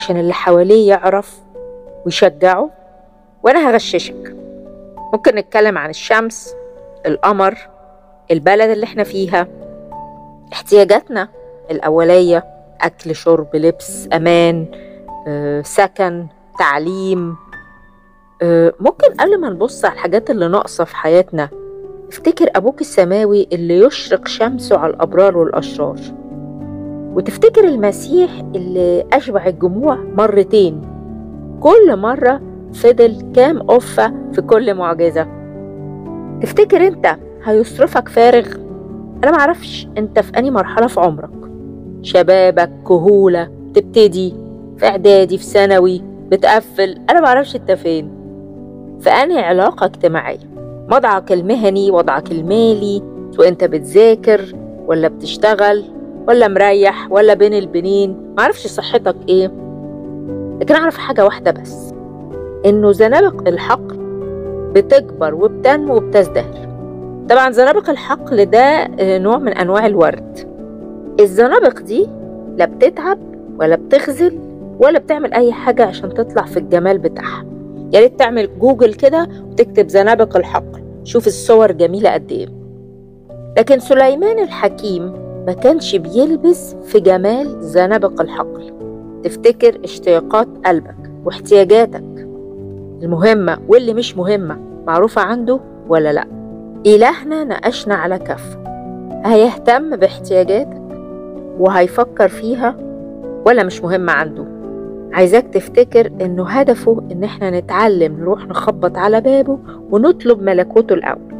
عشان اللي حواليه يعرف ويشجعه وأنا هغششك ممكن نتكلم عن الشمس القمر البلد اللي احنا فيها احتياجاتنا الأولية أكل شرب لبس أمان آه، سكن تعليم آه، ممكن قبل ما نبص على الحاجات اللي ناقصة في حياتنا افتكر أبوك السماوي اللي يشرق شمسه على الأبرار والأشرار وتفتكر المسيح اللي أشبع الجموع مرتين كل مرة فضل كام قفة في كل معجزة تفتكر انت هيصرفك فارغ انا معرفش انت في اني مرحلة في عمرك شبابك كهولة تبتدي في اعدادي في ثانوي بتقفل انا معرفش انت فين في انهي علاقة اجتماعية وضعك المهني وضعك المالي سواء انت بتذاكر ولا بتشتغل ولا مريح ولا بين البنين معرفش صحتك ايه لكن اعرف حاجة واحدة بس انه زنابق الحقل بتكبر وبتنمو وبتزدهر طبعا زنابق الحقل ده نوع من انواع الورد الزنابق دي لا بتتعب ولا بتخزل ولا بتعمل اي حاجة عشان تطلع في الجمال بتاعها يا ريت تعمل جوجل كده وتكتب زنابق الحقل شوف الصور جميلة قد ايه لكن سليمان الحكيم ما كانش بيلبس في جمال زنابق الحقل تفتكر اشتياقات قلبك واحتياجاتك المهمة واللي مش مهمة معروفة عنده ولا لأ إلهنا نقشنا على كف هيهتم باحتياجاتك وهيفكر فيها ولا مش مهمة عنده عايزاك تفتكر إنه هدفه إن إحنا نتعلم نروح نخبط على بابه ونطلب ملكوته الأول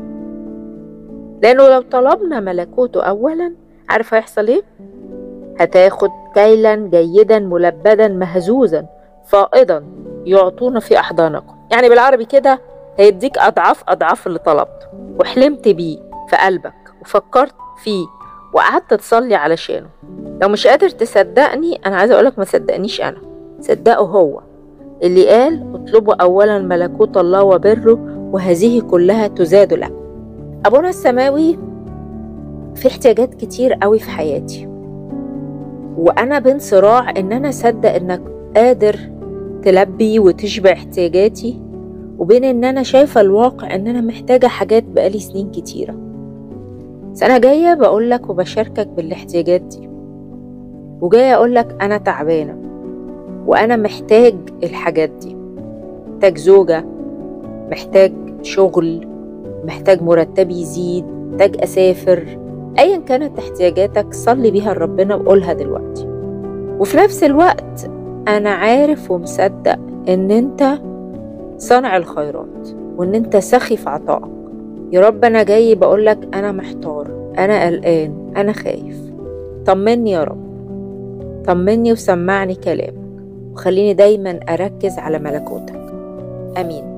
لأنه لو طلبنا ملكوته أولا عارف هيحصل إيه؟ هتاخد كيلا جيدا ملبدا مهزوزا فائضا يعطونا في أحضانكم يعني بالعربي كده هيديك أضعاف أضعاف اللي طلبته وحلمت بيه في قلبك وفكرت فيه وقعدت تصلي علشانه لو مش قادر تصدقني أنا عايزة أقولك ما صدقنيش أنا صدقه هو اللي قال اطلبوا أولا ملكوت الله وبره وهذه كلها تزاد لكم أبونا السماوي في احتياجات كتير قوي في حياتي وأنا بين صراع إن أنا أصدق إنك قادر تلبي وتشبع احتياجاتي وبين ان انا شايفة الواقع ان انا محتاجة حاجات بقالي سنين كتيرة سنة جاية بقولك وبشاركك بالاحتياجات دي وجاية اقولك انا تعبانة وانا محتاج الحاجات دي محتاج زوجة محتاج شغل محتاج مرتبي يزيد محتاج اسافر ايا كانت احتياجاتك صلي بيها لربنا وقولها دلوقتي وفي نفس الوقت انا عارف ومصدق ان انت صانع الخيرات وان انت سخي في عطائك يا رب انا جاي بقولك انا محتار انا قلقان انا خايف طمني يا رب طمني وسمعني كلامك وخليني دايما اركز على ملكوتك امين